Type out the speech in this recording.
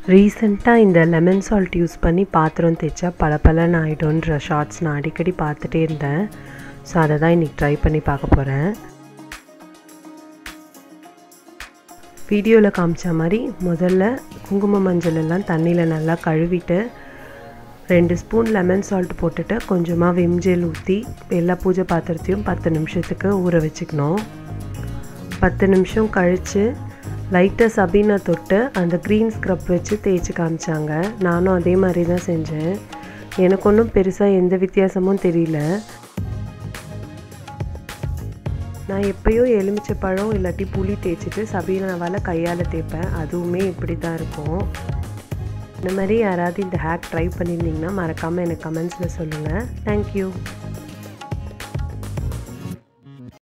ரீசெண்டாக இந்த lemon salt use பண்ணி பாத்திரம் தேய்ச்சா பளபளன்னு ஆகிடும்ன்ற ஷார்ட்ஸ் நான் அடிக்கடி பார்த்துட்டே இருந்தேன் ஸோ அதை தான் இன்றைக்கி ட்ரை பண்ணி பார்க்க போகிறேன் வீடியோவில் காமிச்ச மாதிரி முதல்ல குங்கும மஞ்சள் எல்லாம் தண்ணியில் நல்லா கழுவிட்டு ரெண்டு ஸ்பூன் லெமன் சால்ட் போட்டுட்டு கொஞ்சமாக விம் ஜெல் ஊற்றி எல்லா பூஜை பாத்திரத்தையும் பத்து நிமிஷத்துக்கு ஊற வச்சுக்கணும் பத்து நிமிஷம் கழித்து லைட்டாக சபீனா தொட்டு அந்த க்ரீன் ஸ்க்ரப் வச்சு தேய்ச்சி காமிச்சாங்க நானும் அதே மாதிரி தான் செஞ்சேன் எனக்கு ஒன்றும் பெருசாக எந்த வித்தியாசமும் தெரியல நான் எப்பயும் எலுமிச்சை பழம் இல்லாட்டி புளி தேய்ச்சிட்டு சபீனாவால் கையால் தேய்ப்பேன் அதுவுமே இப்படி தான் இருக்கும் இந்த மாதிரி யாராவது இந்த ஹேக் ட்ரை பண்ணியிருந்தீங்கன்னா மறக்காமல் எனக்கு கமெண்ட்ஸில் சொல்லுங்கள் தேங்க்யூ